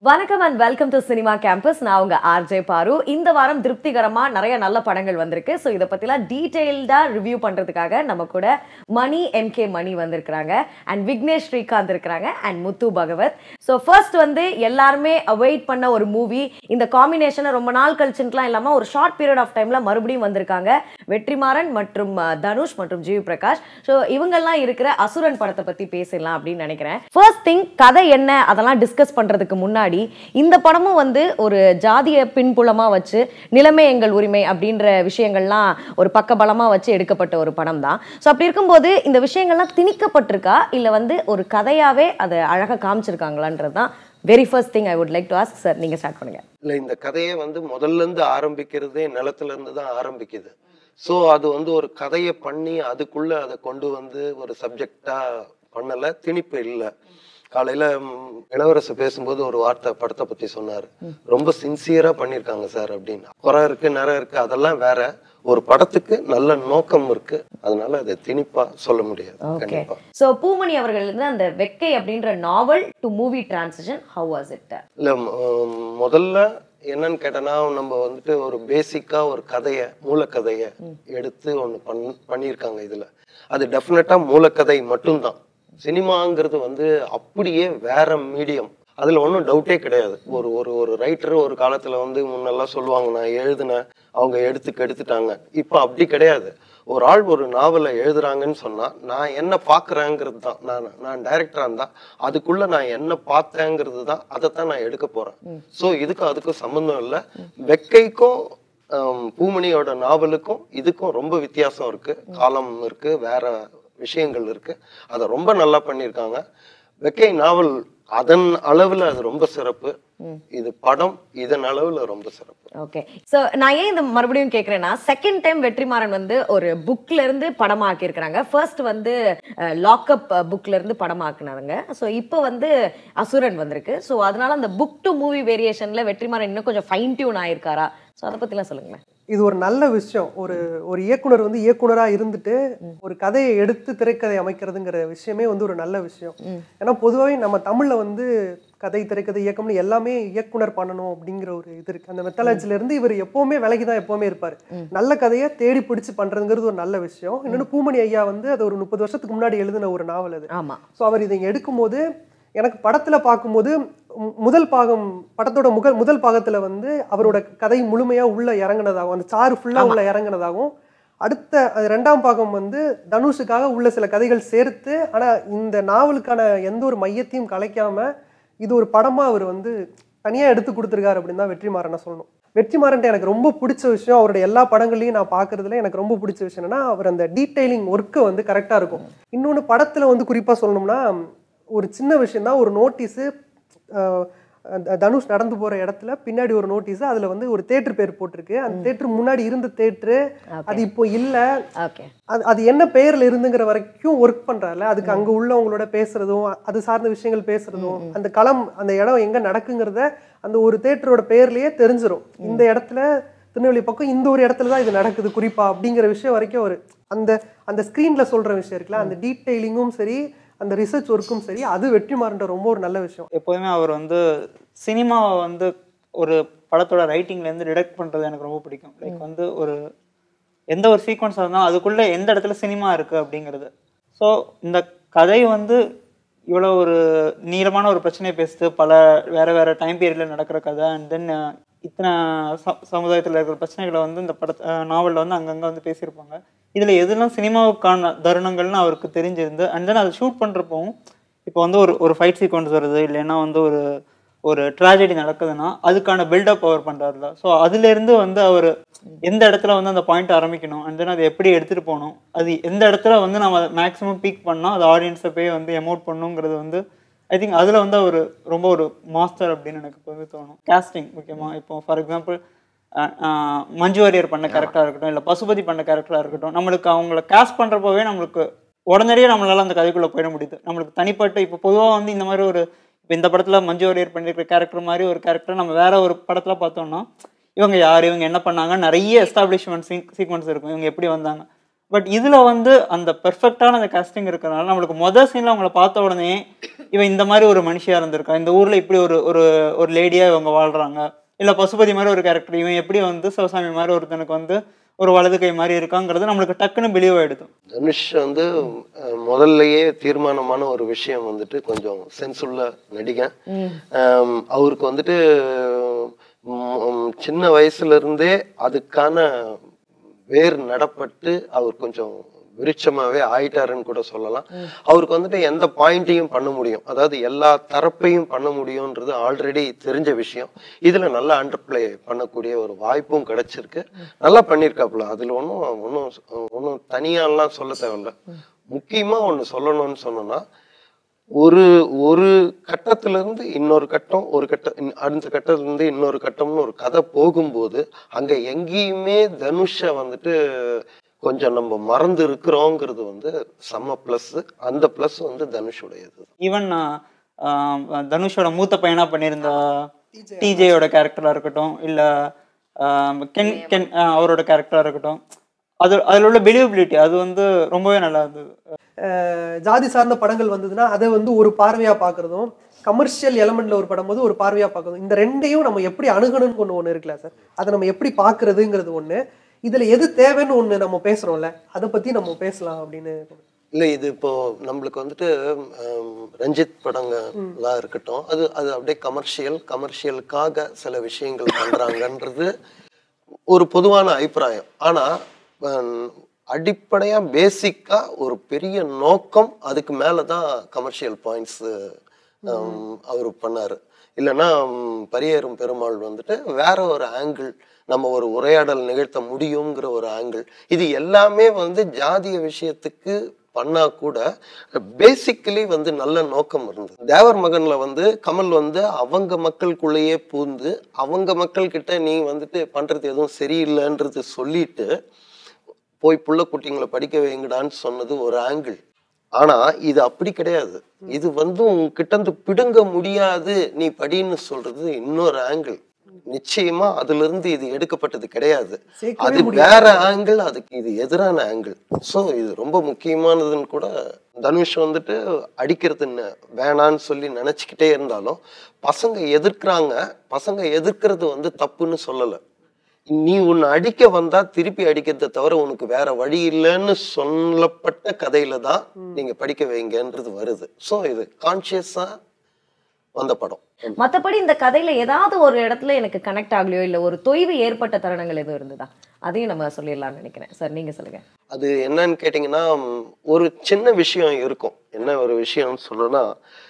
வணக்கம் and welcome to cinema campus நான் உங்க ஆர்ஜே பாரு இந்த வாரம் திருப்திகரமா நிறைய நல்ல படங்கள் வந்திருக்கு ஸோ இதை பத்திலாம் டீடைல்டா ரிவ்யூ பண்றதுக்காக நம்ம கூட மணி எம் கே மணி வந்திருக்கிறாங்க அண்ட் விக்னேஷ் ஸ்ரீகாந்த் இருக்கிறாங்க and Muthu Bhagavath so first வந்து எல்லாருமே அவாய்ட் பண்ண ஒரு மூவி இந்த காம்பினேஷனை ரொம்ப நாள் கழிச்சுட்டுலாம் இல்லாம ஒரு ஷார்ட் பீரியட் ஆஃப் டைம்ல மறுபடியும் வந்திருக்காங்க வெற்றிமாறன் மற்றும் அஹ், தனுஷ் மற்றும் ஜிவி பிரகாஷ் ஸோ இவங்கெல்லாம் இருக்கிற அசுரன் படத்தை பத்தி பேசலாம் அப்படின்னு நினைக்கிறேன் ஃபர்ஸ்ட் திங் கதை என்ன அதெல்லாம் டிஸ்கஸ் பண்றதுக்கு முன்னாடி இந்த படமும் வந்து ஒரு ஜாதிய பின்புலமா வச்சு நிலைமை எங்கள் உரிமை அப்படின்ற விஷயங்கள்லாம் ஒரு பக்கபலமா வச்சு எடுக்கப்பட்ட ஒரு படம் தான் ஸோ அப்படி இருக்கும்போது இந்த விஷயங்கள்லாம் திணிக்கப்பட்டிருக்கா இல்லை வந்து ஒரு கதையாவே அதை அழகா காமிச்சிருக்காங்களான்றது தான் very first thing I would like to ask sir நீங்க ஸ்டார்ட் பண்ணுங்க இல்லை இந்த கதையை வந்து முதல்ல இருந்து ஆரம்பிக்கிறதே நிலத்துல இருந்து தான் ஆரம்பிக்குது ஸோ அது வந்து ஒரு கதையை பண்ணி அதுக்குள்ள அதை கொண்டு வந்து ஒரு சப்ஜெக்டா பண்ணல திணிப்பு இல்லை காலையில ம், இளவரசு பேசும்போது ஒரு வார்த்தை படத்தை பத்தி சொன்னாரு ரொம்ப சின்சியரா பண்ணியிருக்காங்க சார் அப்படின்னு குறை இருக்கு நிறை இருக்கு அதெல்லாம் வேற ஒரு படத்துக்கு நல்ல நோக்கம் இருக்கு அதனால அதை திணிப்பா சொல்ல முடியாது ஓகே கண்டிப்பா ஸோ பூமணி அவர்கள் இருந்து அந்த வெக்கை அப்படின்ற novel to movie transition how was it இல்ல ம், முதல்ல என்னன்னு கேட்டனா நம்ம வந்துட்டு ஒரு பேசிக்கா ஒரு கதைய மூலக்கதைய எடுத்து ஒண்ணு பண் பண்ணியிருக்காங்க இதுல அது டெஃபினட்டா மூலக்கதை மட்டும்தான் சினிமாங்கிறது வந்து அப்படியே வேற மீடியம் அதுல ஒன்றும் டவுட்டே கிடையாது ஒரு ஒரு ஒரு ரைட்டர் ஒரு காலத்துல வந்து முன்னெல்லாம் சொல்லுவாங்க நான் எழுதினேன் அவங்க எடுத்து கெடுத்துட்டாங்க இப்போ அப்படி கிடையாது ஒரு ஆள் ஒரு நாவலை எழுதுறாங்கன்னு சொன்னா நான் என்ன பாக்குறேங்கிறது தான் நான் நான் டைரக்டரா இருந்தா அதுக்குள்ள நான் என்ன பார்த்தேங்கிறது தான் அதைத்தான் நான் எடுக்க போறேன் சோ இதுக்கும் அதுக்கும் சம்பந்தம் இல்லை வெக்கைக்கும் ஆம், பூமணியோட நாவலுக்கும் இதுக்கும் ரொம்ப வித்தியாசம் இருக்கு காலம் இருக்கு வேற விஷயங்கள் இருக்கு அதை ரொம்ப நல்லா பண்ணியிருக்காங்க வெக்கை நாவல் அதன் அளவுல அது ரொம்ப சிறப்பு இது படம் இதன் அளவுல ரொம்ப சிறப்பு ஓகே ஸோ நான் ஏன் இந்த மறுபடியும் கேட்குறேன்னா செகண்ட் டைம் வெற்றிமாறன் வந்து ஒரு புக்ல இருந்து படமாக்கி இருக்கிறாங்க ஃபர்ஸ்ட் வந்து லாக்அப் புக்ல இருந்து படமாக்குனாங்க ஸோ இப்போ வந்து அசுரன் வந்திருக்கு ஸோ அதனால அந்த புக் டு மூவி வேரியேஷன்ல வெற்றிமாறன் இன்னும் கொஞ்சம் ஃபைன் டியூன் ஆயிருக்காரா ஸோ அதை பத்திலாம் சொல்லுங்களேன் இது ஒரு நல்ல விஷயம் ஒரு ஒரு இயக்குனர் வந்து இயக்குனரா இருந்துட்டு ஒரு கதையை எடுத்து திரைக்கதை அமைக்கிறதுங்கிற விஷயமே வந்து ஒரு நல்ல விஷயம் ஏன்னா பொதுவாகவே நம்ம தமிழ்ல வந்து கதை திரைக்கதை இயக்கம்னு எல்லாமே இயக்குனர் பண்ணணும் அப்படிங்கிற ஒரு இது இருக்கு அந்த மெத்தலாஜில இருந்து இவர் எப்பவுமே விலகி தான் எப்பவுமே இருப்பாரு நல்ல கதையை தேடி பிடிச்சு பண்றதுங்கிறது ஒரு நல்ல விஷயம் இன்னொன்று பூமணி ஐயா வந்து அது ஒரு முப்பது வருஷத்துக்கு முன்னாடி எழுதின ஒரு நாவல் அது ஆமா ஸோ அவர் இதை எடுக்கும்போது எனக்கு படத்துல பார்க்கும்போது மு- முதல் பாகம் படத்தோட முக முதல் பாகத்துல வந்து அவரோட கதை முழுமையா உள்ள இறங்குனதாகவும் அந்த சாறு ஃபுல்லா உள்ள இறங்குனதாகவும் அடுத்த அது ரெண்டாம் பாகம் வந்து தனுஷுக்காக உள்ள சில கதைகள் சேர்த்து ஆனா இந்த நாவலுக்கான எந்த ஒரு மையத்தையும் கலைக்காம இது ஒரு படமா அவர் வந்து தனியா எடுத்து கொடுத்துருக்காரு அப்படின்னு தான் வெற்றிமாறனை சொல்லணும் வெற்றிமாறன்ட்ட எனக்கு ரொம்ப பிடிச்ச விஷயம் அவருடைய எல்லா படங்களையும் நான் பார்க்கறதுல எனக்கு ரொம்ப பிடிச்ச விஷயம் என்னன்னா அவர் அந்த டீடைலிங் ஒர்க்கு வந்து கரெக்டாக இருக்கும் இன்னொன்று படத்தில் வந்து குறிப்பாக சொல்லணும்னா ஒரு சின்ன விஷயம் தான் ஒரு நோட்டீஸு தனுஷ் நடந்து போகிற இடத்துல பின்னாடி ஒரு நோட்டீஸு அதில் வந்து ஒரு தேட்டர் பேர் போட்டிருக்கு அந்த தேட்டர் முன்னாடி இருந்த தேட்டரு அது இப்போ இல்லை ஓகே அது அது என்ன பெயர்ல இருந்துங்கிற வரைக்கும் ஒர்க் பண்றாருல அதுக்கு அங்க உள்ளவங்களோட பேசுறதும் அது சார்ந்த விஷயங்கள் பேசுறதும் அந்த களம் அந்த இடம் எங்க நடக்குங்கிறத அந்த ஒரு தேட்டரோட பெயர்லயே தெரிஞ்சிரும் இந்த இடத்துல திருநெல்வேலி பக்கம் இந்த ஒரு இடத்துல தான் இது நடக்குது குறிப்பா அப்படிங்கிற விஷயம் வரைக்கும் ஒரு அந்த அந்த ஸ்க்ரீன்ல சொல்ற விஷயம் இருக்குல்ல அந்த டீட்டெயிலிங்கும் சரி அந்த ரிசர்ச் ஒர்க்கும் சரி அது வெற்றிமாறன்ற ரொம்ப ஒரு நல்ல விஷயம் எப்போதுமே அவர் வந்து சினிமாவை வந்து ஒரு படத்தோட ரைட்டிங்லேருந்து டிடெக்ட் பண்ணுறது எனக்கு ரொம்ப பிடிக்கும் லைக் வந்து ஒரு எந்த ஒரு சீக்வன்ஸாக இருந்தாலும் அதுக்குள்ளே எந்த இடத்துல சினிமா இருக்குது அப்படிங்கிறது ஸோ இந்த கதை வந்து இவ்வளோ ஒரு நீளமான ஒரு பிரச்சனையை பேசுது பல வேற வேற டைம் பீரியடில் நடக்கிற கதை அண்ட் தென் இத்தனை ச சமுதாயத்தில் இருக்கிற பிரச்சனைகளை வந்து இந்த பட நாவலில் வந்து அங்கங்கே வந்து பேசியிருப்பாங்க இதில் எதெல்லாம் சினிமாவுக்கான தருணங்கள்னு அவருக்கு தெரிஞ்சிருந்து அண்ட் தென் அதை ஷூட் பண்ணுறப்பவும் இப்போ வந்து ஒரு ஒரு ஃபைட் சீக்வன்ஸ் வருது இல்லைன்னா வந்து ஒரு ஒரு ட்ராஜடி நடக்குதுன்னா அதுக்கான பில்டப் அவர் பண்ணுறாருல ஸோ அதுலேருந்து வந்து அவர் எந்த இடத்துல வந்து அந்த பாயிண்ட் ஆரம்பிக்கணும் அண்ட் தென் அதை எப்படி எடுத்துகிட்டு போகணும் அது எந்த இடத்துல வந்து நம்ம மேக்ஸிமம் பீக் பண்ணால் அது ஆடியன்ஸை போய் வந்து எமோட் பண்ணுங்கிறது வந்து ஐ திங்க் அதில் வந்து அவர் ரொம்ப ஒரு மாஸ்டர் அப்படின்னு எனக்கு இப்போ வந்து தோணும் கேஸ்டிங் முக்கியமாக இப்போ ஃபார் எக்ஸாம்பிள் மஞ்சு வாரியர் பண்ண கேரக்டராக இருக்கட்டும் இல்லை பசுபதி பண்ண கேரக்டராக இருக்கட்டும் நம்மளுக்கு அவங்கள கேஸ்ட் பண்ணுறப்பவே நம்மளுக்கு உடனடியே நம்மளால அந்த கதைக்குள்ளே போயிட முடியுது நம்மளுக்கு தனிப்பட்ட இப்போ பொதுவாக வந்து இந்த மாதிரி ஒரு இப்போ இந்த படத்தில் மஞ்சு வாரியர் பண்ணியிருக்கிற கேரக்டர் மாதிரி ஒரு கேரக்டர் நம்ம வேற ஒரு படத்தில் பார்த்தோம்னா இவங்க யார் இவங்க என்ன பண்ணாங்க நிறைய எஸ்டாப்ளிஷ்மெண்ட் சீக்வன்ஸ் இருக்கும் இவங்க எப்படி வந்தாங்க பட் இதுல வந்து அந்த பெர்ஃபெக்டான அந்த காஸ்டிங் இருக்கிறனால நம்மளுக்கு மொதல் சீன்ல அவங்கள பார்த்த உடனே இவன் இந்த மாதிரி ஒரு மனுஷியா இருந்திருக்கா இந்த ஊர்ல இப்படி ஒரு ஒரு ஒரு லேடியா இவங்க வாழ்றாங்க இல்ல பசுபதி மாதிரி ஒரு கேரக்டர் இவன் எப்படி வந்து சிவசாமி மாதிரி ஒருத்தனுக்கு வந்து ஒரு வலது கை மாதிரி இருக்காங்கிறது நம்மளுக்கு டக்குன்னு பிலீவ் ஆயிடுது தனுஷ் வந்து அஹ், முதல்லயே தீர்மானமான ஒரு விஷயம் வந்துட்டு கொஞ்சம் சென்சுள்ள நடிகன் ஆம், அவருக்கு வந்துட்டு ம், ம், சின்ன வயசுல இருந்தே அதுக்கான வேர் நடப்பட்டு அவர் கொஞ்சம் விருட்சமாவே ஆயிட்டாருன்னு கூட சொல்லலாம் அவருக்கு வந்துட்டு எந்த பாயிண்ட்டையும் பண்ண முடியும் அதாவது எல்லா தரப்பையும் பண்ண முடியும்ன்றது ஆல்ரெடி தெரிஞ்ச விஷயம் இதுல நல்லா அண்டர்பிளே பண்ணக்கூடிய ஒரு வாய்ப்பும் கிடைச்சிருக்கு நல்லா பண்ணியிருக்காப்புல அதுல ஒன்றும் ஒன்றும் ஒன்றும் தனியாலாம் சொல்ல தேவையில்ல முக்கியமா ஒண்ணு சொல்லணும்னு சொன்னோம்னா ஒரு ஒரு கட்டத்துல இருந்து இன்னொரு கட்டம் ஒரு கட்டம் இன்- அடுத்த கட்டத்துல இருந்து இன்னொரு கட்டம்னு ஒரு கதை போகும்போது அங்க எங்கேயுமே தனுஷை வந்துட்டு கொஞ்சம் நம்ம மறந்து இருக்கிறோங்கிறது வந்து செம்ம ப்ளஸ் அந்த ப்ளஸ் வந்து தனுஷுடையது ஈவன் தனுஷோட மூத்த பையனா பண்ணியிருந்த டிஜேயோட கேரக்டரா இருக்கட்டும் இல்ல ஆஹ் கென் கென் ஆஹ் அவரோட கேரக்டரா இருக்கட்டும் அது அதுல உள்ள பிலீவபிலிட்டி அது வந்து ரொம்பவே நல்லா இருந்தது அஹ் ஜாதி சார்ந்த படங்கள் வந்ததுன்னா அதை வந்து ஒரு பார்வையா பார்க்கறதும் கமர்ஷியல் எலமெண்ட்ல ஒரு படம் போது ஒரு பார்வையா பார்க்கறதும் இந்த ரெண்டையும் நம்ம எப்படி அணுகணும்னு ஒன்று ஒன்று இருக்குல்ல சார் அதை நம்ம எப்படி பார்க்கறதுங்கிறது ஒன்று இதுல எது தேவைன்னு ஒன்று நம்ம பேசுறோம்ல அதை பத்தி நம்ம பேசலாம் அப்படின்னு இல்ல இது இப்போ நம்மளுக்கு வந்துட்டு ஹம், ரஞ்சித் படங்கள்லாம் இருக்கட்டும் அது அது அப்படியே கமர்ஷியல் கமர்ஷியலுக்காக சில விஷயங்கள் பண்றாங்கன்றது ஒரு பொதுவான அபிப்பிராயம் ஆனா ஹம், அடிப்படையா பேசிக்கா ஒரு பெரிய நோக்கம் அதுக்கு மேலதான் கமர்ஷியல் பாயிண்ட்ஸ் அவர் பண்ணாரு இல்லைன்னா ஹம், பரியேறும் பெருமாள் வந்துட்டு வேற ஒரு ஆங்கிள் நம்ம ஒரு உரையாடல் நிகழ்த்த முடியுங்கிற ஒரு ஆங்கிள் இது எல்லாமே வந்து ஜாதிய விஷயத்துக்கு பண்ணா கூட பேசிக்கலி வந்து நல்ல நோக்கம் இருந்தது தேவர் மகன்ல வந்து கமல் வந்து அவங்க மக்களுக்குள்ளேயே பூந்து அவங்க மக்கள் கிட்ட நீ வந்துட்டு பண்றது எதுவும் சரியில்லைன்றது சொல்லிட்டு போய் புள்ள குட்டிங்களை படிக்க வைங்கடான்னு சொன்னது ஒரு ஆங்கிள் ஆனா இது அப்படி கிடையாது இது வந்து உங்ககிட்ட இருந்து பிடுங்க முடியாது நீ படின்னு சொல்றது இன்னொரு ஆங்கிள் நிச்சயமா அதுல இருந்து இது எடுக்கப்பட்டது கிடையாது சேர்க்கவே அது முடியாது. வேற ஆங்கிள் அதுக்கு இது எதிரான ஆங்கிள் சோ இது ரொம்ப முக்கியமானதுன்னு கூட தனுஷ் வந்துட்டு அடிக்கிறது ந- வேணான்னு சொல்லி நினைச்சுக்கிட்டே இருந்தாலும் பசங்க எதிர்க்கிறாங்க பசங்க எதிர்க்கிறது வந்து தப்புன்னு சொல்லல நீ உன்னை அடிக்க வந்தா திருப்பி அடிக்கிறதை தவிர உனக்கு வேற வழி இல்லைன்னு சொல்லப்பட்ட கதையில தான் நீங்க படிக்க வைங்கன்றது வருது சோ இது கான்சியஸா வந்த படம் மத்தபடி இந்த கதையில ஏதாவது ஒரு இடத்துல எனக்கு கனெக்ட் ஆகலையோ இல்ல ஒரு தொய்வு ஏற்பட்ட தருணங்கள் எதுவும் இருந்ததா அதையும் நம்ம சொல்லிடலாம்னு நினைக்கிறேன் சார் நீங்க சொல்லுங்க அது என்னன்னு கேட்டிங்கன்னா ம், ஒரு சின்ன விஷயம் இருக்கும் என்ன ஒரு விஷயம்னு சொல்லணும்னா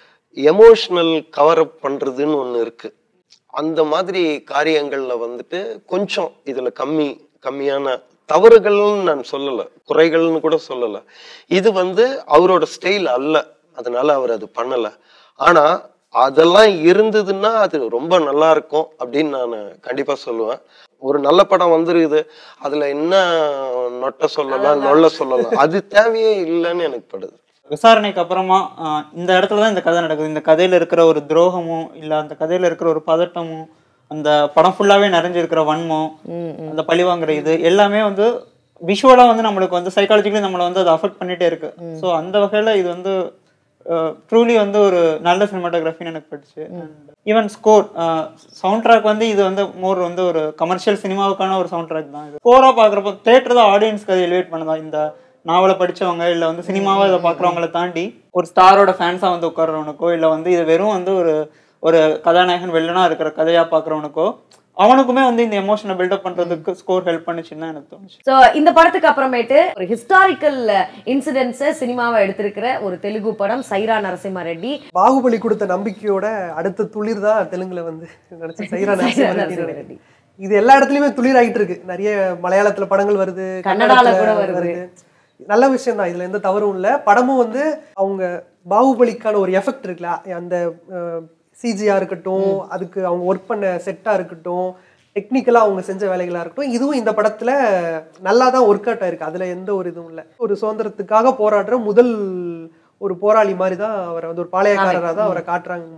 எமோஷனல் கவர் அப் பண்றதுன்னு ஒண்ணு இருக்கு அந்த மாதிரி காரியங்கள்ல வந்துட்டு கொஞ்சம் இதுல கம்மி கம்மியான தவறுகள்னு நான் சொல்லல குறைகள்னு கூட சொல்லல இது வந்து அவரோட ஸ்டைல் அல்ல அதனால அவர் அது பண்ணல ஆனா அதெல்லாம் இருந்ததுன்னா அது ரொம்ப நல்லா இருக்கும் அப்படின்னு நான் கண்டிப்பா சொல்லுவேன் ஒரு நல்ல படம் வந்துருக்குது அதுல என்ன நொட்ட சொல்லலாம் நொல்ல சொல்லலாம் அது தேவையே இல்லைன்னு எனக்கு படுது விசாரணைக்கு அப்புறமா ஆஹ் இந்த இடத்துல தான் இந்த கதை நடக்குது இந்த கதையில இருக்கிற ஒரு துரோகமும் இல்ல அந்த கதையில இருக்கிற ஒரு பதட்டமும் அந்த படம் ஃபுல்லாவே நிறைஞ்சிருக்கிற வன்மம் அந்த பழி வாங்குற இது எல்லாமே வந்து விஷுவலா வந்து நம்மளுக்கு வந்து சைக்காலஜிக்கலி நம்மளை வந்து அது அஃபெக்ட் பண்ணிட்டே இருக்கு ஸோ அந்த வகையில இது வந்து ட்ரூலி வந்து ஒரு நல்ல சினிமாட்டோகிராஃபின்னு எனக்கு பட்டுச்சு ஈவன் ஸ்கோர் சவுண்ட் ட்ராக் வந்து இது வந்து மோர் வந்து ஒரு கமர்ஷியல் சினிமாவுக்கான ஒரு சவுண்ட் ட்ராக் தான் இது ஸ்கோரா பாக்குறப்போ தேட்டர் தான் ஆடியன்ஸ்க்கு அதை எலிவேட் பண்ணுதா இந்த நாவலை படிச்சவங்க இல்ல வந்து சினிமாவை இதை பாக்குறவங்கள தாண்டி ஒரு ஸ்டாரோட ஃபேன்ஸா வந்து உட்கார்றவனுக்கோ இல்ல வந்து இது வெறும் வந்து ஒரு ஒரு கதாநாயகன் வெள்ளனா இருக்கிற கதையா பாக்குறவனுக்கோ அவனுக்குமே வந்து இந்த எமோஷனை பில்டப் பண்றதுக்கு ஸ்கோர் ஹெல்ப் பண்ணுச்சுன்னு தான் எனக்கு தோணுச்சு சோ இந்த படத்துக்கு அப்புறமேட்டு ஒரு ஹிஸ்டாரிக்கல் இன்சிடென்ட்ஸை சினிமாவை எடுத்திருக்கிற ஒரு தெலுங்கு படம் சைரா நரசிம்ம ரெட்டி பாகுபலி கொடுத்த நம்பிக்கையோட அடுத்த துளிர் தான் தெலுங்குல வந்து நினைச்சேன் சைரா சைரா நரசிம்ம நரசிம்ம ரெட்டி. ரெட்டி. இது எல்லா இடத்துலயுமே துளிர் ஆகிட்டு இருக்கு நிறைய மலையாளத்துல படங்கள் வருது கன்னடால கன்னடத்துல கூட வருது. நல்ல விஷயம் தான் இதுல எந்த தவறும் இல்ல படமும் வந்து அவங்க பாகுபலிக்கான ஒரு எஃபெக்ட் இருக்குல்ல அந்த சிஜியா இருக்கட்டும் அதுக்கு அவங்க ஒர்க் பண்ண செட்டா இருக்கட்டும் டெக்னிக்கலா அவங்க செஞ்ச வேலைகளா இருக்கட்டும் இதுவும் இந்த படத்துல நல்லா தான் ஒர்க் அவுட் ஆயிருக்கு அதுல எந்த ஒரு இதுவும் இல்ல ஒரு சுதந்திரத்துக்காக போராடுற முதல் ஒரு போராளி மாதிரி தான் அவரை வந்து ஒரு பாளையக்காரராக தான் அவரை காட்டுறாங்கும் போது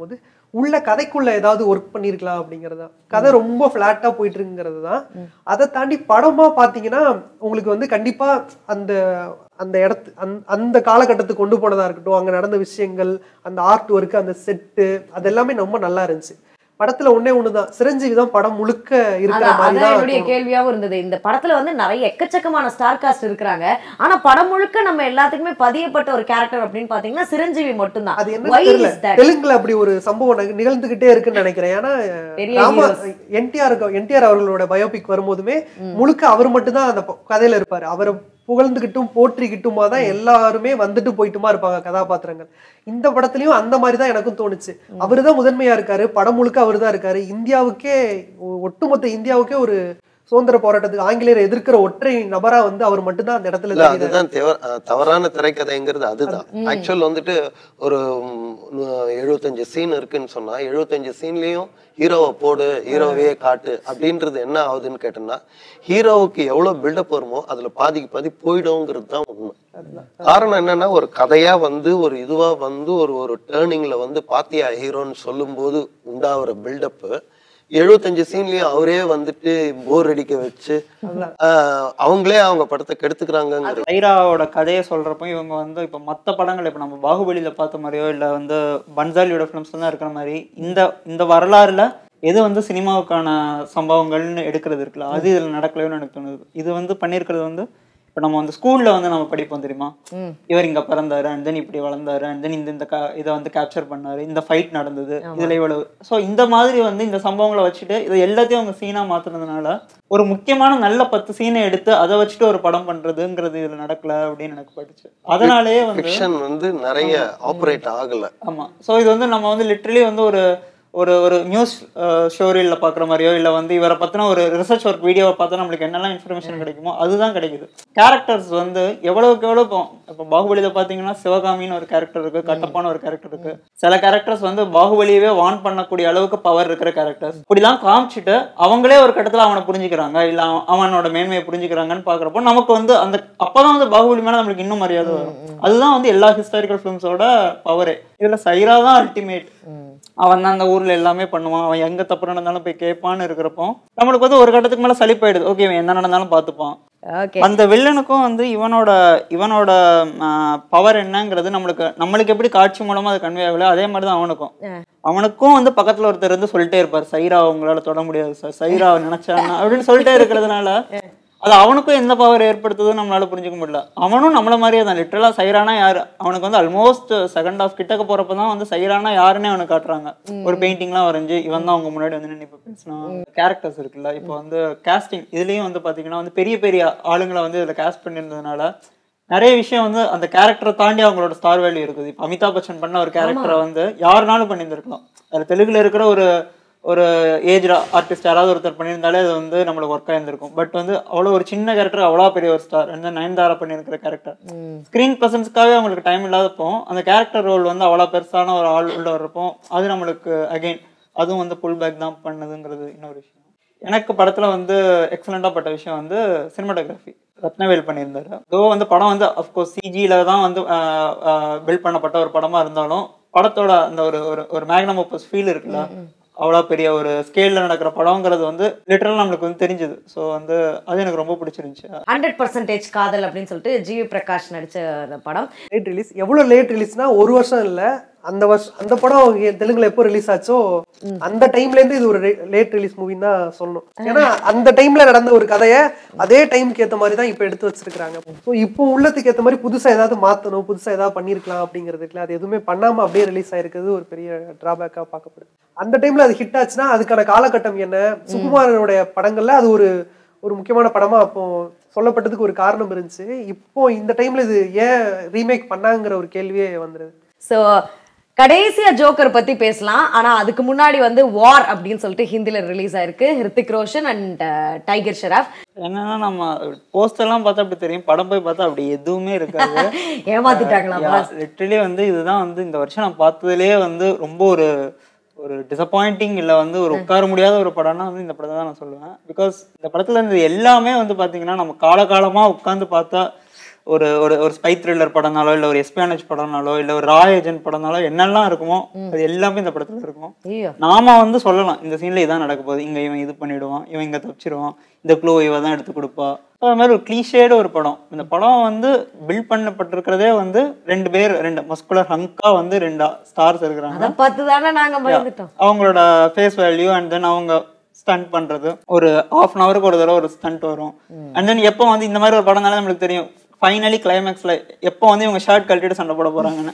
உள்ள கதைக்குள்ள ஏதாவது ஒர்க் பண்ணிருக்கலாம் அப்படிங்கிறது தான் கதை ரொம்ப ஃபிளாட்டா போயிட்டு இருக்குங்கிறது தான் அதை தாண்டி படமா பாத்தீங்கன்னா உங்களுக்கு வந்து கண்டிப்பா அந்த அந்த இடத்து அந்த அந்த காலகட்டத்துக்கு கொண்டு போனதா இருக்கட்டும் அங்க நடந்த விஷயங்கள் அந்த ஆர்ட் ஒர்க் அந்த செட்டு அது எல்லாமே ரொம்ப நல்லா இருந்துச்சு படத்துல ஒண்ணே ஒண்ணுதான் சிரஞ்சீவி தான் படம் முழுக்க இருக்கிற அதான் மாதிரி அதான் தான் என்னுடைய கேள்வியாவும் இருந்தது இந்த படத்துல வந்து நிறைய எக்கச்சக்கமான ஸ்டார் காஸ்ட் இருக்கிறாங்க ஆனா படம் முழுக்க நம்ம எல்லாத்துக்குமே பதியப்பட்ட ஒரு கேரக்டர் அப்படின்னு பாத்தீங்கன்னா சிரஞ்சீவி மட்டும்தான் அது என்ன Why தெரியல is that? தெலுங்குல அப்படி ஒரு சம்பவம் நக- நிகழ்ந்துகிட்டே இருக்குன்னு நினைக்கிறேன் ஏன்னா பெரிய ராம heroes. என்டிஆர் என்டிஆர் அவர்களோட பயோபிக் வரும்போதுமே முழுக்க அவர் மட்டும்தான் அந்த ப- கதையில இருப்பாரு அவரை புகழ்ந்துகிட்டும் போற்றிக்கிட்டுமா தான் எல்லாருமே வந்துட்டு போயிட்டுமா இருப்பாங்க கதாபாத்திரங்கள் இந்த படத்துலயும் அந்த மாதிரி தான் எனக்கும் தோணுச்சு அவரு தான் முதன்மையா இருக்காரு படம் முழுக்க அவர் தான் இருக்காரு இந்தியாவுக்கே ஒ- ஒட்டுமொத்த இந்தியாவுக்கே ஒரு சுதந்திர போராட்டத்துக்கு ஆங்கிலேயர் எதிர்க்கிற ஒற்றை நபரா வந்து அவர் மட்டும்தான் அந்த இடத்துல இல்ல தெரியுறாரு. அதுதான் தேவ- அஹ் தவறான திரைக்கதைங்கிறது அதுதான் ஆக்சுவல் வந்துட்டு ஒரு எழுபத்தஞ்சு சீன் இருக்குன்னு சொன்னா எழுபத்தஞ்சு சீன்லயும் ஹீரோவை போடு ஹீரோவையே காட்டு அப்படின்றது என்ன ஆகுதுன்னு கேட்டோம்னா ஹீரோவுக்கு எவ்வளவு பில்டப் வருமோ அதுல பாதிக்கு பாதி போயிடும்ங்கிறது தான் உண்மை காரணம் என்னன்னா ஒரு கதையா வந்து ஒரு இதுவா வந்து ஒரு ஒரு டேர்னிங்ல வந்து பாத்தியா ஹீரோன்னு சொல்லும்போது உண்டாகிற பில்டப் எழுபத்தஞ்சு சீன்லயும் அவரே வந்துட்டு போர் அடிக்க வச்சு ஆஹ் அவங்களே அவங்க படத்தை கெடுத்துக்கிறாங்கங்கிறது ஐராவோட கதையை சொல்றப்போ இவங்க வந்து இப்போ மற்ற படங்கள் இப்போ நம்ம பாகுபலியில பார்த்த மாதிரியோ இல்லை வந்து பன்சாலியோட ஃபிலிம்ஸ்ல தான் இருக்கிற மாதிரி இந்த இந்த வரலாறுல எது வந்து சினிமாவுக்கான சம்பவங்கள்னு எடுக்கிறது இருக்குல்ல அது இதில் நடக்கலையோன்னு எனக்கு தோணுது இது வந்து பண்ணியிருக்கிறது வந்து இப்போ நம்ம வந்து ஸ்கூல்ல வந்து நம்ம படிப்போம் தெரியுமா இவர் இங்க பிறந்தாரு அண்ட் தென் இப்படி வளர்ந்தாரு அண்ட் தென் இந்த இந்த க- இதை வந்து கேப்சர் பண்ணாரு இந்த ஃபைட் நடந்தது இதுல இவ்வளவு ஸோ இந்த மாதிரி வந்து இந்த சம்பவங்களை வச்சுட்டு இதை எல்லாத்தையும் அவங்க சீனா மாத்துனதுனால ஒரு முக்கியமான நல்ல பத்து சீனை எடுத்து அதை வச்சுட்டு ஒரு படம் பண்றதுங்கிறது இதுல நடக்கல அப்படின்னு எனக்கு பட்டுச்சு அதனாலேயே வந்து ஃபிக்ஷன் வந்து நிறைய ஆப்ரேட் ஆகல ஆமா ஸோ இது வந்து நம்ம வந்து லிட்ரலி வந்து ஒரு ஒரு ஒரு நியூஸ் ஸ்டோரியில் பார்க்குற மாதிரியோ இல்லை வந்து இவரை பற்றின ஒரு ரிசர்ச் ஒர்க் வீடியோவை பார்த்தா நம்மளுக்கு என்னெல்லாம் இன்ஃபர்மேஷன் கிடைக்குமோ அதுதான் கிடைக்குது கேரக்டர்ஸ் வந்து எவ்வளவுக்கு எவ்வளோ இப்போ இப்போ பாகுபலியில் பார்த்தீங்கன்னா சிவகாமின்னு ஒரு கேரக்டர் இருக்கு கட்டப்பான ஒரு கேரக்டர் இருக்கு சில கேரக்டர்ஸ் வந்து பாகுபலியவே வான் பண்ணக்கூடிய அளவுக்கு பவர் இருக்கிற கேரக்டர்ஸ் இப்படிலாம் காமிச்சிட்டு அவங்களே ஒரு கட்டத்தில் அவனை புரிஞ்சுக்கிறாங்க இல்லை அவனோட மேன்மையை புரிஞ்சுக்கிறாங்கன்னு பார்க்குறப்போ நமக்கு வந்து அந்த அப்பதான் வந்து பாகுபலி மேலே நம்மளுக்கு இன்னும் மரியாதை வரும் அதுதான் வந்து எல்லா ஹிஸ்டாரிக்கல் ஃபிலிம்ஸோட பவரே இதுல சைரா தான் அல்டிமேட் அவன் தான் அந்த ஊர்ல எல்லாமே பண்ணுவான் அவன் எங்க தப்பு நடந்தாலும் போய் கேட்பான்னு இருக்கிறப்போ நம்மளுக்கு வந்து ஒரு கட்டத்துக்கு மேல சலிப்பாயிடுது ஓகே இவன் என்ன நடந்தாலும் பார்த்துப்பான் ஓகே அந்த வில்லனுக்கும் வந்து இவனோட இவனோட பவர் என்னங்கிறது நம்மளுக்கு நம்மளுக்கு எப்படி காட்சி மூலமா அது கன்வே ஆகல அதே மாதிரி தான் அவனுக்கும் அவனுக்கும் வந்து பக்கத்துல ஒருத்தர் இருந்து சொல்லிட்டே இருப்பார் சைரா உங்களால தொட முடியாது சார் சைரா நினைச்சானா அப்படின்னு சொல்லிட்டே இருக்கிறதுனால அது அவனுக்கும் எந்த பவர் ஏற்படுத்துதுன்னு நம்மளால புரிஞ்சுக்க முடியல அவனும் நம்மள மாதிரியே தான் லிட்டரலா சைரானா யாரு அவனுக்கு வந்து ஆல்மோஸ்ட் செகண்ட் ஆஃப் கிட்டக்க போறப்ப தான் வந்து சைரானா யாருன்னே அவனுக்கு காட்டுறாங்க ஒரு பெயிண்டிங்லாம் வரைஞ்சு இவன் தான் அவங்க முன்னாடி வந்து நின்று இப்போ பேசினான் கேரக்டர்ஸ் இருக்குல்ல இப்போ வந்து காஸ்டிங் இதுலயும் வந்து பாத்தீங்கன்னா வந்து பெரிய பெரிய ஆளுங்களை வந்து இதுல காஸ்ட் பண்ணியிருந்ததுனால நிறைய விஷயம் வந்து அந்த கேரக்டரை தாண்டி அவங்களோட ஸ்டார் வேல்யூ இருக்குது இப்போ அமிதாப் பச்சன் பண்ண ஒரு கேரக்டரை வந்து யாருனாலும் பண்ணியிருந்திருக்கலாம் அதுல தெலுங்குல இருக்கிற ஒரு ஒரு ஏஜ் ஆர்டிஸ்ட் யாராவது ஒருத்தர் பண்ணியிருந்தாலே அது வந்து நம்மளுக்கு ஒர்க் ஆயிருந்திருக்கும் பட் வந்து அவ்வளோ ஒரு சின்ன கேரக்டர் அவ்வளோ பெரிய ஒரு ஸ்டார் அந்த நயன்தாரா பண்ணியிருக்கிற கேரக்டர் ஸ்க்ரீன் ப்ரெசன்ஸ்க்காகவே அவங்களுக்கு டைம் இல்லாதப்போ அந்த கேரக்டர் ரோல் வந்து அவ்வளோ பெருசான ஒரு ஆள் உள்ள வர்றப்போ அது நம்மளுக்கு அகைன் அதுவும் வந்து புல் பேக் தான் பண்ணுதுங்கிறது இன்னொரு விஷயம் எனக்கு படத்துல வந்து எக்ஸலண்டா பட்ட விஷயம் வந்து சினிமாட்டோகிராஃபி ரத்னவேல் பண்ணியிருந்தாரு அதோ வந்து படம் வந்து அஃப்கோர்ஸ் சிஜியில தான் வந்து பில்ட் பண்ணப்பட்ட ஒரு படமா இருந்தாலும் படத்தோட அந்த ஒரு ஒரு ஒரு மேக்னம் ஒப்பஸ் ஃபீல் இருக்குல்ல அவ்வளோ பெரிய ஒரு ஸ்கேல்ல நடக்கிற படங்கிறது வந்து லிட்டரல் நம்மளுக்கு வந்து தெரிஞ்சது ஸோ வந்து அது எனக்கு ரொம்ப பிடிச்சிருந்துச்சு ஹண்ட்ரட் பர்சன்டேஜ் காதல் அப்படின்னு சொல்லிட்டு ஜிவி பிரகாஷ் நடிச்ச அந்த படம் லேட் ரிலீஸ் எவ்வளவு லேட் ரிலீஸ்னா ஒரு வருஷம் இல்ல அந்த வருஷம் அந்த படம் இங்க தெலுங்குல எப்போ ரிலீஸ் ஆச்சோ அந்த டைம்ல இருந்து இது ஒரு லேட் ரிலீஸ் மூவின்னு தான் சொல்லணும் ஏன்னா அந்த டைம்ல நடந்த ஒரு கதைய அதே டைம்க்கு ஏத்த மாதிரி தான் இப்ப எடுத்து வச்சிருக்காங்க ஸோ இப்போ உள்ளதுக்கு ஏத்த மாதிரி புதுசா ஏதாவது மாத்தணும் புதுசா ஏதாவது பண்ணிருக்கலாம் அப்படிங்கிறதுக்குல அது எதுவுமே பண்ணாம அப்படியே ரிலீஸ் ஆயிருக்கிறது ஒரு பெரிய டிராபேக்கா பார்க்கப்படுது அந்த டைம்ல அது ஹிட் ஆச்சுன்னா அதுக்கான காலகட்டம் என்ன சுகுமாரனுடைய படங்கள்ல அது ஒரு ஒரு முக்கியமான படமா அப்போ சொல்லப்பட்டதுக்கு ஒரு காரணம் இருந்துச்சு இப்போ இந்த டைம்ல இது ஏன் ரீமேக் பண்ணாங்கிற ஒரு கேள்வியே வந்துருது ஸோ கடைசியா ஜோக்கர் பத்தி பேசலாம் ஆனா அதுக்கு முன்னாடி வந்து வார் அப்படின்னு சொல்லிட்டு ஹிந்தில ரிலீஸ் ஆயிருக்கு ஹிருத்திக் ரோஷன் அண்ட் டைகர் ஷெராஃப் என்னன்னா நம்ம போஸ்டர் எல்லாம் பார்த்தா அப்படி தெரியும் படம் போய் பார்த்தா அப்படி எதுவுமே இருக்காது ஏமாத்திட்டாங்களா லிட்டரலி வந்து இதுதான் வந்து இந்த வருஷம் நான் பார்த்ததுலேயே வந்து ரொம்ப ஒரு ஒரு டிசப்பாயிண்டிங் இல்லை வந்து ஒரு உட்கார முடியாத ஒரு படம்னா வந்து இந்த படத்தை தான் நான் சொல்லுவேன் பிகாஸ் இந்த படத்துல இருந்து எல்லாமே வந்து பார்த்தீங்கன்னா நம்ம காலகாலமாக உட்காந்து பார்த்தா ஒரு ஒரு ஒரு ஸ்பை த்ரில்லர் படம்னாலோ இல்லை ஒரு எஸ்பியானேஜ் படம்னாலோ இல்லை ஒரு ரா ஏஜென்ட் படம்னாலோ என்னெல்லாம் இருக்குமோ அது எல்லாமே இந்த படத்துல இருக்கும் ஐயோ நாம வந்து சொல்லலாம் இந்த சீன்ல இதான் நடக்க போகுது இங்க இவன் இது பண்ணிடுவான் இவன் இங்க தப்பிச்சிருவான் இந்த க்ளோ இவ தான் எடுத்து கொடுப்பா அது மாதிரி ஒரு கிளீஷேடு ஒரு படம் இந்த படம் வந்து பில்ட் பண்ணப்பட்டிருக்கிறதே வந்து ரெண்டு பேர் ரெண்டு மஸ்குலர் ஹங்கா வந்து ரெண்டு ஸ்டார்ஸ் இருக்கிறாங்க அத பார்த்து தானே நாங்க பயந்துட்டோம் அவங்களோட ஃபேஸ் வேல்யூ அண்ட் தென் அவங்க ஸ்டண்ட் பண்றது ஒரு ஹாஃப் அன் ஹவருக்கு ஒரு தடவை ஒரு ஸ்டண்ட் வரும் அண்ட் தென் எப்போ வந்து இந்த மாதிரி ஒரு படம்னால நம்மளுக்கு தெரியும் ஃபைனலி கிளைமேக்ஸ்ல எப்போ வந்து இவங்க ஷர்ட் கழட்டிட்டு சண்டை போட போறாங்கன்னு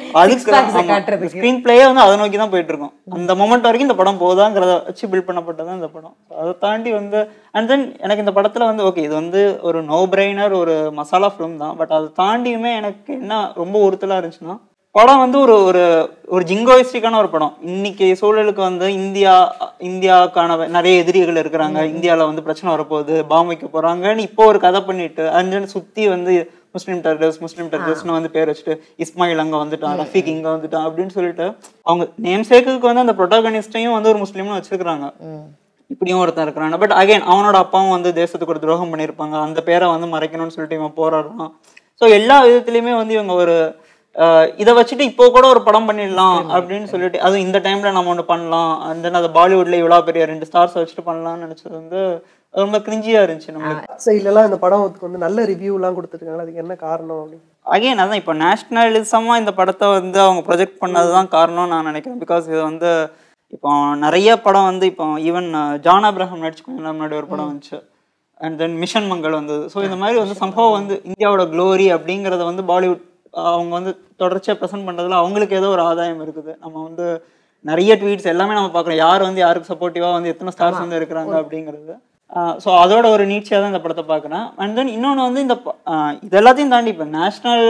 packs அ காட்டுறதுக்கு. அதுக்கு ஸ்க்ரீன் பிளேயே வந்து அதை நோக்கி தான் போயிட்டு இருக்கும் அந்த மொமெண்ட் வரைக்கும் இந்த படம் போதாங்கிறத வச்சு பில்ட் பண்ணப்பட்டதான் இந்த படம் So அதை தாண்டி வந்து அண்ட் தென் எனக்கு இந்த படத்துல வந்து ஓகே இது வந்து ஒரு நோ பிரெய்னர் ஒரு மசாலா ஃபிலிம் தான் பட் அதை தாண்டியுமே எனக்கு என்ன ரொம்ப உறுத்தலா இருந்துச்சுன்னா படம் வந்து ஒரு ஒரு ஒரு ஜிங்கோயிஸ்டிக்கான ஒரு படம் இன்னைக்கு சூழலுக்கு வந்து இந்தியா இந்தியாவுக்கான நிறைய எதிரிகள் இருக்கிறாங்க இந்தியால வந்து பிரச்சனை வரப்போகுது பாம் வைக்க போறாங்கன்னு இப்போ ஒரு கதை பண்ணிட்டு அண்ட் தென் சுத்தி வந்து முஸ்லீம் டெரரிஸ்ட் முஸ்லீம் டெரரிஸ்ட்னு வந்து பேர் வச்சுட்டு இஸ்மாயில் அங்க வந்துட்டான் ரஃபீக் இங்க வந்துட்டான் அப்படின்னு சொல்லிட்டு அவங்க நேம் சேக்குக்கு வந்து அந்த ப்ரொட்டாகனிஸ்டையும் வந்து ஒரு முஸ்லீம்னு வச்சிருக்காங்க இப்படியும் ஒருத்தன் இருக்கிறாங்க பட் அகைன் அவனோட அப்பாவும் வந்து தேசத்துக்கு ஒரு துரோகம் பண்ணியிருப்பாங்க அந்த பேரை வந்து மறைக்கணும்னு சொல்லிட்டு இவன் போராடுறான் ஸோ எல்லா விதத்துலயுமே வந்து இவங்க ஒரு அஹ், இதை வச்சுட்டு இப்போ கூட ஒரு படம் பண்ணிடலாம் அப்படின்னு சொல்லிட்டு அதுவும் இந்த டைம்ல நம்ம ஒன்று பண்ணலாம் அண்ட் தென் அதை பாலிவுட்ல இவ்வளோ பெரிய ரெண்டு ஸ்டார்ஸ் வச்சுட்டு பண்ணலாம்னு நினைச்சது வந்து ரொம்ப கிரிஞ்சியா இருந்துச்சு நம்மளுக்கு சைட்லலாம் இந்த படத்துக்கு வந்து நல்ல ரிவ்யூலாம் கொடுத்துருக்காங்க அதுக்கு என்ன காரணம் அப்படின்னு அகைன் அதான் இப்போ நேஷ்னலிசமாக இந்த படத்தை வந்து அவங்க ப்ரொஜெக்ட் பண்ணது தான் காரணம் நான் நினைக்கிறேன் பிகாஸ் இது வந்து இப்போ நிறைய படம் வந்து இப்போ ஈவன் ஜான் அப்ரஹாம் நடிச்சு கொஞ்ச நாள் முன்னாடி ஒரு படம் வந்துச்சு அண்ட் தென் மிஷன் மங்கள் வந்தது ஸோ இந்த மாதிரி வந்து சம்பவம் வந்து இந்தியாவோட க்ளோரி அப்படிங்கிறத வந்து பாலிவுட் அவங்க வந்து தொடர்ச்சியாக ப்ரெசென்ட் பண்ணுறதுல அவங்களுக்கு ஏதோ ஒரு ஆதாயம் இருக்குது நம்ம வந்து நிறைய ட்வீட்ஸ் எல்லாமே நம்ம பார்க்குறோம் யார் வந்து யாருக்கு சப்போர்ட்டிவாக வந்து எத்தனை ஸ்டார்ஸ் வந்து இருக்கிறாங்க அப்படிங்கிறது ஸோ அதோட ஒரு நீட்சியாக தான் இந்த படத்தை பார்க்குறேன் அண்ட் தென் இன்னொன்று வந்து இந்த ப- ஆஹ் இது எல்லாத்தையும் தாண்டி இப்போ நேஷ்னல்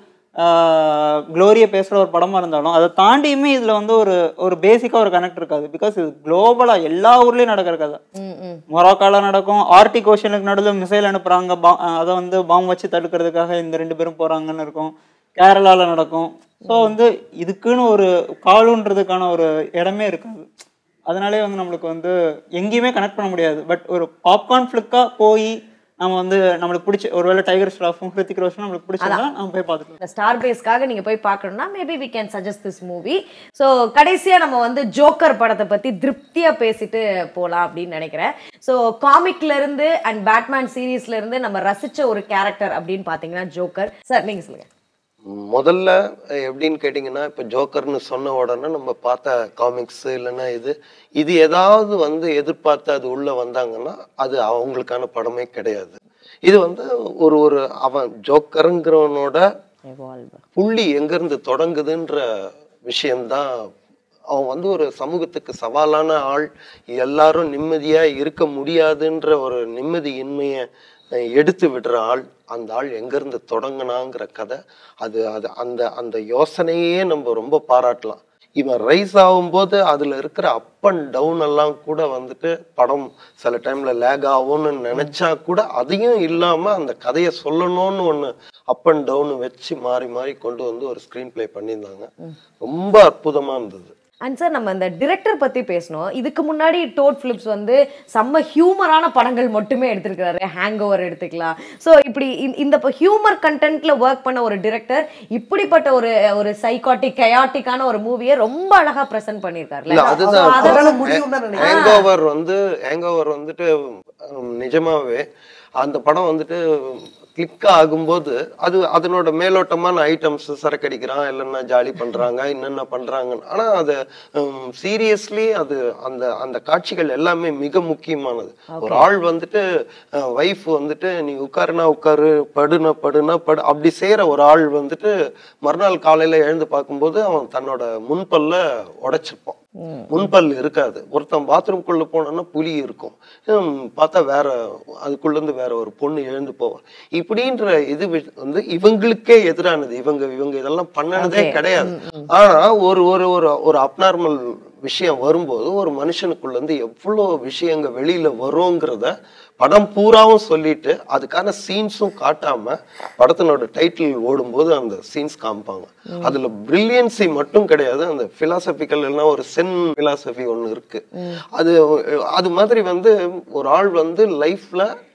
க்ளோரியை பேசுகிற ஒரு படமாக இருந்தாலும் அதை தாண்டியுமே இதில் வந்து ஒரு ஒரு பேசிக்காக ஒரு கனெக்ட் இருக்காது பிகாஸ் இது குளோபலாக எல்லா ஊர்லேயும் நடக்கிற கதை ம், ம். மொராக்கால நடக்கும் ஆர்டிக் ஓஷனுக்கு நடுவில் மிசைல் அனுப்புறாங்க பா அதை வந்து பாம்பு வச்சு தடுக்கிறதுக்காக இந்த ரெண்டு பேரும் போறாங்கன்னு இருக்கும் கேரளால நடக்கும் ஸோ வந்து இதுக்குன்னு ஒரு காலுன்றதுக்கான ஒரு இடமே இருக்காது அதனாலே வந்து நம்மளுக்கு வந்து எங்கேயுமே கனெக்ட் பண்ண முடியாது பட் ஒரு பாப்கார்ன் ஃபிளிக்கா போய் நம்ம வந்து நம்மளுக்கு பிடிச்ச ஒருவேளை டைகர் ஸ்டாஃபும் ஹிருத்திக் ரோஷனும் நம்மளுக்கு பிடிச்சதா நம்ம போய் பார்த்துக்கலாம் இந்த ஸ்டார் பேஸ்க்காக நீங்க போய் பார்க்கணும்னா maybe we can suggest this movie so கடைசியா நம்ம வந்து ஜோக்கர் படத்தை பத்தி திருப்தியா பேசிட்டு போலாம் அப்படின்னு நினைக்கிறேன் ஸோ காமிக்ல இருந்து அண்ட் பேட்மேன் சீரீஸ்ல இருந்து நம்ம ரசிச்ச ஒரு கேரக்டர் அப்படின்னு பாத்தீங்கன்னா ஜோக்கர் சார் நீங்க சொல்லுங்க முதல்ல அஹ், எப்படின்னு கேட்டிங்கன்னா இப்போ ஜோக்கர்னு சொன்ன உடனே நம்ம பார்த்த காமிக்ஸ் இல்லைன்னா இது இது ஏதாவது வந்து எதிர்பார்த்து அது உள்ள வந்தாங்கன்னா அது அவங்களுக்கான படமே கிடையாது இது வந்து ஒரு ஒரு அவன் ஜோக்கருங்கிறவனோட புள்ளி எங்கேருந்து தொடங்குதுன்ற விஷயம்தான் அவன் வந்து ஒரு சமூகத்துக்கு சவாலான ஆள் எல்லாரும் நிம்மதியா இருக்க முடியாதுன்ற ஒரு நிம்மதியின்மையை அஹ், எடுத்து விடுற ஆள் அந்த ஆள் எங்கேருந்து தொடங்கினாங்கிற கதை அது அது அந்த அந்த யோசனையே நம்ம ரொம்ப பாராட்டலாம் இவன் ரைஸ் ஆகும்போது அதுல இருக்கிற அப் அண்ட் டவுன் எல்லாம் கூட வந்துட்டு படம் சில டைம்ல லேக் ஆகும்னு நினைச்சா கூட அதையும் இல்லாம அந்த கதையை சொல்லணும்னு ஒண்ணு அப் அண்ட் டவுன் வச்சு மாறி மாறி கொண்டு வந்து ஒரு ஸ்கிரீன் ப்ளே பண்ணியிருந்தாங்க ரொம்ப அற்புதமா இருந்தது அண்ட் சார் நம்ம இந்த டிரெக்டர் பத்தி பேசணும் இதுக்கு முன்னாடி டோட் பிலிப்ஸ் வந்து செம்ம ஹியூமரான படங்கள் மட்டுமே எடுத்திருக்கிறாரு ஹேங் ஓவர் எடுத்துக்கலாம் ஸோ இப்படி இந்த- இந்த ஹியூமர் கண்டென்ட்ல ஒர்க் பண்ண ஒரு டிரெக்டர் இப்படிப்பட்ட ஒரு ஒரு சைக்காட்டிக் கயாட்டிக்கான ஒரு மூவியை ரொம்ப அழகா ப்ரெசென்ட் பண்ணியிருக்காருல்ல இல்ல அதுதான் So, அத- அதனால முடியும் தான் நினைக்கிறேன் ஹேங்கோவர் வந்து ஹேங்கோவர் வந்துட்டு ஹம், நிஜமாவே அந்த படம் வந்துட்டு கிளிக் ஆகும்போது அது அதனோட மேலோட்டமான ஐட்டம்ஸ் சரக்கடிக்கிறான் இல்லைன்னா ஜாலி பண்றாங்க என்னென்ன பண்றாங்கன்னு ஆனா அது சீரியஸ்லி அது அந்த அந்த காட்சிகள் எல்லாமே மிக முக்கியமானது ஒரு ஆள் வந்துட்டு ஒய்ஃப் வந்துட்டு நீ உட்காருனா உட்காரு படுனா படுனா படு அப்படி செய்யற ஒரு ஆள் வந்துட்டு மறுநாள் காலையில எழுந்து பார்க்கும்போது அவன் தன்னோட முன்பல்ல உடைச்சிருப்பான் முன்பல் இருக்காது ஒருத்தன் பாத்ரூம்குள்ள போனான்னா புலி இருக்கும் ஹம், பார்த்தா வேற அதுக்குள்ள இருந்து வேற ஒரு பொண்ணு எழுந்து போவான் இப்படின்ற இது வி- வந்து இவங்களுக்கே எதிரானது இவங்க இவங்க இதெல்லாம் பண்ணனதே Okay. கிடையாது ஆனா ஒரு ஒரு ஒரு ஒரு அப்நார்மல் விஷயம் வரும்போது ஒரு மனுஷனுக்குள்ள இருந்து எவ்வளோ விஷயங்க வெளியில வருங்கிறத படம் பூராவும் சொல்லிட்டு அதுக்கான சீன்ஸும் காட்டாம படத்தினோட டைட்டில் ஓடும்போது அந்த சீன்ஸ் காமிப்பாங்க அதுல பிரில்லியன்சி மட்டும் கிடையாது அந்த பிலாசபிக்கல் எல்லாம் ஒரு சென் பிலாசபி ஒண்ணு இருக்கு அது அது மாதிரி வந்து ஒரு ஆள் வந்து லைஃப்ல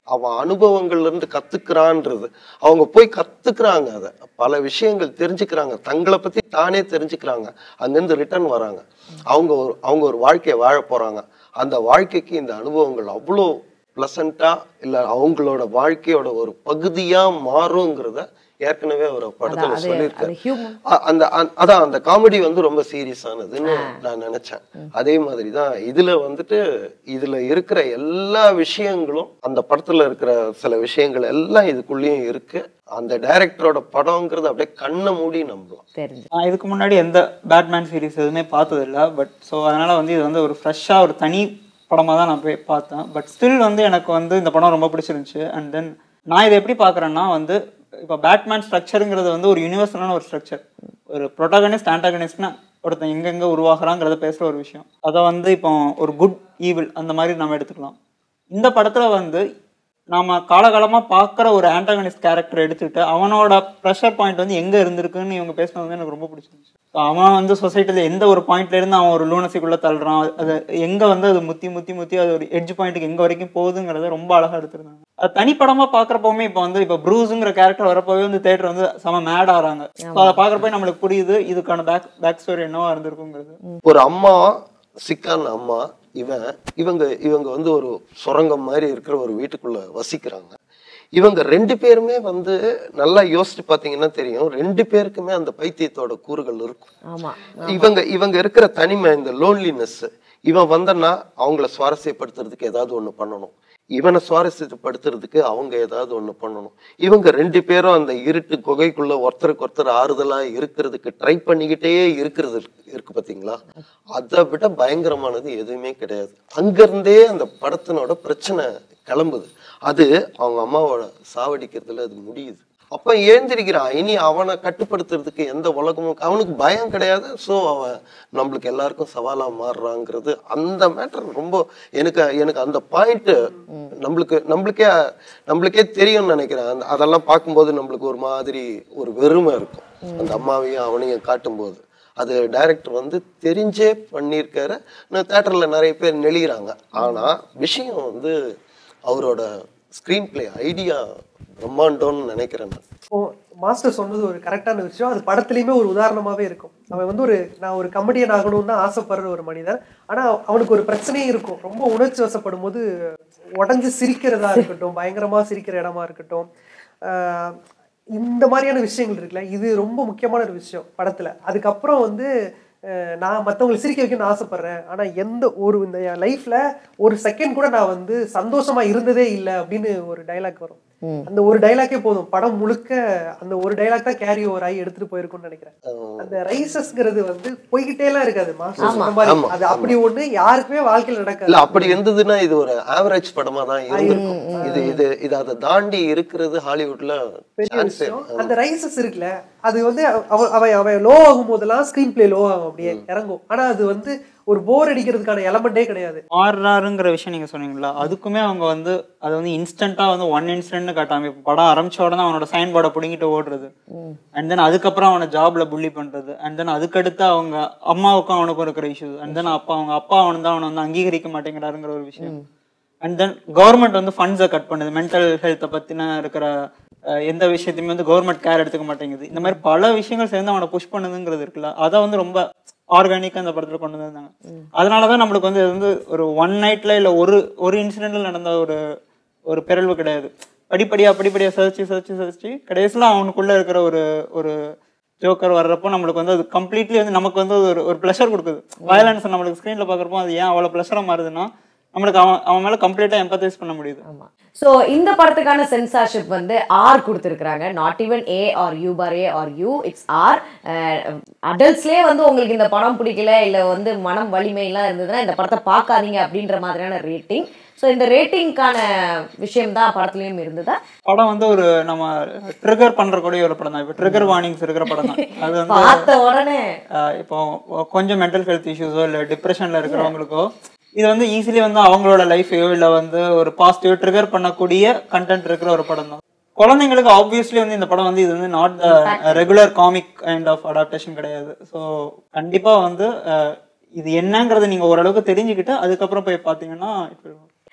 அவன் அனுபவங்கள்ல இருந்து கத்துக்கிறான்றது அவங்க போய் கத்துக்கிறாங்க அதை பல விஷயங்கள் தெரிஞ்சுக்கிறாங்க தங்களை பத்தி தானே தெரிஞ்சுக்கிறாங்க அங்கிருந்து ரிட்டர்ன் வராங்க அவங்க ஒரு அவங்க ஒரு வாழ்க்கையை வாழ போறாங்க அந்த வாழ்க்கைக்கு இந்த அனுபவங்கள் அவ்வளோ பிளசண்டா இல்ல அவங்களோட வாழ்க்கையோட ஒரு பகுதியா மாறுங்கிறத ஏற்கனவே ஒரு படத்துல அது சொல்லியிருக்காரு அது ஹியூமன் அ- அந்த அந்த- அதான் அந்த காமெடி வந்து ரொம்ப சீரியஸானதுன்னு நான் நினைச்சேன் அதே மாதிரி தான் இதுல வந்துட்டு இதுல இருக்கிற எல்லா விஷயங்களும் அந்த படத்துல இருக்கிற சில விஷயங்கள் எல்லாம் இதுக்குள்ளேயும் இருக்கு அந்த டைரக்டரோட படம்ங்கிறது அப்படியே கண்ணை மூடி நம்பலாம் தெரிஞ்சு நான் இதுக்கு முன்னாடி எந்த பேட்மேன் சீரிஸ் எதுவுமே பார்த்ததில்ல பட் ஸோ அதனால வந்து இது வந்து ஒரு ஃப்ரெஷ்ஷாக ஒரு தனி படமாக தான் நான் போய் பார்த்தேன் பட் ஸ்டில் வந்து எனக்கு வந்து இந்த படம் ரொம்ப பிடிச்சிருந்துச்சு அண்ட் தென் நான் இதை எப்படி பார்க்குறேன்னா வந்து இப்போ பேட்மேன் ஸ்ட்ரக்சருங்கிறது வந்து ஒரு யூனிவர்சலான ஒரு ஸ்ட்ரக்சர் ஒரு ப்ரொட்டகனிஸ்ட் ஆன்டகனிஸ்ட்னா ஒருத்தன் எங்கெங்கே உருவாகிறாங்கிறத பேசுகிற ஒரு விஷயம் அதை வந்து இப்போ ஒரு குட் ஈவில் அந்த மாதிரி நம்ம எடுத்துக்கலாம் இந்த படத்தில் வந்து நாம காலகாலமா பார்க்குற ஒரு ஆன்டகனிஸ்ட் கேரக்டர் எடுத்துட்டு அவனோட ப்ரெஷர் பாயிண்ட் வந்து எங்க இருந்திருக்குன்னு இவங்க பேசுனது வந்து எனக்கு ரொம்ப பிடிச்சிருந்துச்சு So, அவன் வந்து சொசைட்டில எந்த ஒரு பாயிண்ட்ல இருந்து அவன் ஒரு லூனசிக்குள்ள தள்ளுறான் அது எங்க வந்து அது முத்தி முத்தி முத்தி அது ஒரு எட்ஜ் பாயிண்ட்டுக்கு எங்க வரைக்கும் போகுதுங்கிறத ரொம்ப அழகா எடுத்திருந்தாங்க அது தனிப்படமா பாக்குறப்பவுமே இப்போ வந்து இப்போ ப்ரூஸுங்கிற கேரக்டர் வரப்போவே வந்து தேட்டர் வந்து செம மேட் ஆறாங்க ஸோ அதை பாக்குறப்ப நம்மளுக்கு புரியுது இதுக்கான பேக் பேக் ஸ்டோரி என்னவா இருந்திருக்குங்கிறது ஒரு அம்மா சிக்கான அம்மா இவன் இவங்க இவங்க வந்து ஒரு சுரங்கம் மாதிரி இருக்கிற ஒரு வீட்டுக்குள்ள வசிக்கிறாங்க இவங்க ரெண்டு பேருமே வந்து நல்லா யோசிச்சு பார்த்தீங்கன்னா தெரியும் ரெண்டு பேருக்குமே அந்த பைத்தியத்தோட கூறுகள் இருக்கும் ஆமா இவங்க இவங்க இருக்கிற தனிமை இந்த லோன்லினஸ் இவன் வந்தன்னா அவங்கள சுவாரஸ்யப்படுத்துறதுக்கு ஏதாவது ஒண்ணு பண்ணணும் இவனை சுவாரஸ்யப்படுத்துறதுக்கு அவங்க ஏதாவது ஒண்ணு பண்ணணும் இவங்க ரெண்டு பேரும் அந்த இருட்டு குகைக்குள்ள ஒருத்தருக்கு ஒருத்தர் ஆறுதலா இருக்கிறதுக்கு ட்ரை பண்ணிக்கிட்டே இருக்கிறது இருக்கு- இருக்கு பாத்தீங்களா அதை விட பயங்கரமானது எதுவுமே கிடையாது அங்கிருந்தே அந்த படத்தினோட பிரச்சனை கிளம்புது அது அவங்க அம்மாவோட சாவடிக்கிறதுல அது முடியுது அப்ப ஏந்திரிக்கிறான் இனி அவனை கட்டுப்படுத்துறதுக்கு எந்த உலகமும் அவனுக்கு பயம் கிடையாது ஸோ அவன் நம்மளுக்கு எல்லாருக்கும் சவாலா மாறுறாங்கிறது அந்த மேட்டர் ரொம்ப எனக்கு எனக்கு அந்த பாயிண்ட் நம்மளுக்கு நம்மளுக்கே நம்மளுக்கே தெரியும்னு நினைக்கிறேன் அந்த அதெல்லாம் பார்க்கும்போது நம்மளுக்கு ஒரு மாதிரி ஒரு வெறுமை இருக்கும் அந்த அம்மாவையும் அவனையும் காட்டும்போது அது டைரக்டர் வந்து தெரிஞ்சே பண்ணியிருக்காரு நான் தேட்டரில் நிறைய பேர் நெளிகிறாங்க ஆனா விஷயம் வந்து அவரோட ஸ்க்ரீன் பிளே ஐடியா பிரம்மாண்டம்னு நினைக்கிறேன் நான் இப்போ மாஸ்டர் சொன்னது ஒரு கரெக்டான விஷயம் அது படத்துலயுமே ஒரு உதாரணமாவே இருக்கும் அவன் வந்து ஒரு நான் ஒரு கமெடியன் ஆகணும்னு தான் ஆசைப்படுற ஒரு மனிதன் ஆனா அவனுக்கு ஒரு பிரச்சனையும் இருக்கும் ரொம்ப உணர்ச்சி வசப்படும் போது உடஞ்சு சிரிக்கிறதா இருக்கட்டும் பயங்கரமா சிரிக்கிற இடமா இருக்கட்டும் ஆஹ் இந்த மாதிரியான விஷயங்கள் இருக்குல்ல இது ரொம்ப முக்கியமான ஒரு விஷயம் படத்துல அதுக்கப்புறம் வந்து அஹ் நான் மற்றவங்களை சிரிக்க வைக்கணும்னு ஆசைப்படுறேன் ஆனா எந்த ஒரு இந்த என் லைஃப்ல ஒரு செகண்ட் கூட நான் வந்து சந்தோஷமா இருந்ததே இல்லை அப்படின்னு ஒரு டைலாக் வரும் அந்த ஒரு டைலாக்கே போதும் படம் முழுக்க அந்த ஒரு டைலாக் தான் கேரி ஓவர் ஆகி எடுத்துட்டு போயிருக்கும்னு நினைக்கிறேன் அந்த ரைசஸ்ங்கிறது வந்து போய்கிட்டே எல்லாம் இருக்காது மாஸ்டர் சொன்ன மாதிரி ஆமா, அது அப்படி ஒண்ணு யாருக்குமே வாழ்க்கையில நடக்காது இல்ல அப்படி இருந்ததுன்னா இது ஒரு ஆவரேஜ் படமா தான் இருந்திருக்கும் இது இது இது அதை தாண்டி இருக்கிறது ஹாலிவுட்ல பெரிய சான்ஸ் விஷயம் அந்த ரைசஸ் இருக்குல்ல அது வந்து அவ அவ அவ லோ ஆகும் போதெல்லாம் ஸ்கிரீன் பிளே லோ ஆகும் அப்படியே இறங்கும் ஆனா அது வந்து ஒரு போர் அடிக்கிறதுக்கான எலமெண்டே கிடையாது மாறுறாருங்கிற விஷயம் நீங்க சொன்னீங்களா அதுக்குமே அவங்க வந்து அதை வந்து இன்ஸ்டன்டா வந்து ஒன் இன்ஸ்டன்ட்னு காட்டாம இப்ப படம் ஆரம்பிச்ச உடனே அவனோட சைன் போர்டை பிடிங்கிட்டு ஓடுறது அண்ட் தென் அதுக்கப்புறம் அவனை ஜாப்ல புள்ளி பண்றது அண்ட் தென் அதுக்கடுத்து அவங்க அம்மாவுக்கும் அவனுக்கும் இருக்கிற இஷ்யூஸ் அண்ட் தென் அப்பா அவங்க அப்பா அவன் தான் அவனை வந்து அங்கீகரிக்க மாட்டேங்கிறாருங்கிற ஒரு விஷயம் அண்ட் தென் கவர்மெண்ட் வந்து ஃபண்ட்ஸை கட் பண்ணுது மென்டல் ஹெல்த்தை பத்தின இருக்கிற அஹ், எந்த விஷயத்தையுமே வந்து கவர்மெண்ட் கேர் எடுத்துக்க மாட்டேங்குது இந்த மாதிரி பல விஷயங்கள் சேர்ந்து அவனை புஷ் பண்ணுதுங்கிறது இருக்குல்ல அதை வந்து ரொம்ப ஆர்கானிக்கா அந்த படத்துல கொண்டு வந்தாங்க அதனாலதான் நம்மளுக்கு வந்து இது வந்து ஒரு ஒன் நைட்ல இல்ல ஒரு ஒரு இன்சிடென்ட்ல நடந்த ஒரு ஒரு பிறழ்வு கிடையாது படிப்படியா படிப்படியா சர்ச்சு சர்ச்சு சர்ச்சு கடைசியில அவனுக்குள்ள இருக்கிற ஒரு ஒரு ஜோக்கர் வர்றப்போ நம்மளுக்கு வந்து அது கம்ப்ளீட்லி வந்து நமக்கு வந்து ஒரு ஒரு ப்ளஷர் கொடுக்குது வயலன்ஸ் நம்மளுக்கு ஸ்க்ரீன்ல பாக்குறப்போ அது ஏன் அவ்வளவு ப்ளஷரா மாறுதுன்னா நம்மளுக்கு அவன் அவன் மேல கம்ப்ளீட்டா எம்பத்தைஸ் பண்ண முடியுது ஆமா சோ இந்த படத்துக்கான சென்சார்ஷிப் வந்து ஆர் கொடுத்துருக்காங்க not even A R U for A R U it's R அடல்ட்ஸ்லேயே வந்து உங்களுக்கு இந்த படம் பிடிக்கல இல்ல வந்து மனம் வலிமையெல்லாம் இருந்ததுன்னா இந்த படத்தை பார்க்காதீங்க அப்படின்ற மாதிரியான ரேட்டிங் ஸோ இந்த ரேட்டிங்க்கான விஷயம் தான் படத்துலயும் இருந்ததா படம் வந்து ஒரு நம்ம ட்ரிகர் பண்றக்கூடிய ஒரு படம் தான் இப்போ ட்ரிகர் வார்னிங்ஸ் இருக்கிற படம் தான் அது வந்து பார்த்த உடனே ஆஹ் இப்போ கொஞ்சம் மென்டல் ஹெல்த் இஷ்யூஸோ இல்லை டிப்ரெஷனில் இருக்கிறவங்களுக்கோ இது வந்து ஈஸிலி வந்து அவங்களோட லைஃபையோ இல்லை வந்து ஒரு பாசிட்டிவ் ட்ரிகர் பண்ணக்கூடிய கண்டென்ட் இருக்கிற ஒரு படம் தான் குழந்தைங்களுக்கு ஆப்வியஸ்லி வந்து இந்த படம் வந்து இது வந்து not regular comic kind of adaptation கிடையாது ஸோ கண்டிப்பாக வந்து ஆஹ் இது என்னங்கிறத நீங்கள் ஓரளவுக்கு தெரிஞ்சுக்கிட்டு அதுக்கப்புறம் போய் பார்த்தீங்கன்னா it will work.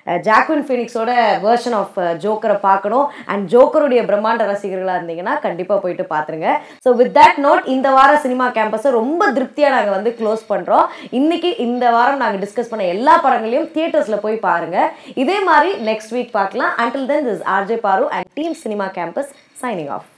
ஜாக்வின் ஃபினிக்ஸோட வேர்ஷன் ஆஃப் ஜோக்கரை பார்க்கணும் அண்ட் ஜோக்கருடைய பிரம்மாண்ட ரசிகர்களாக இருந்தீங்கன்னா கண்டிப்பாக போயிட்டு பார்த்துருங்க ஸோ வித் தட் நோட் இந்த வார சினிமா கேம்பஸை ரொம்ப திருப்தியாக நாங்கள் வந்து க்ளோஸ் பண்ணுறோம் இன்னைக்கு இந்த வாரம் நாங்கள் டிஸ்கஸ் பண்ண எல்லா படங்களையும் தியேட்டர்ஸில் போய் பாருங்க இதே மாதிரி நெக்ஸ்ட் வீக் பார்க்கலாம் until then this RJ Paaru and team cinema campus signing of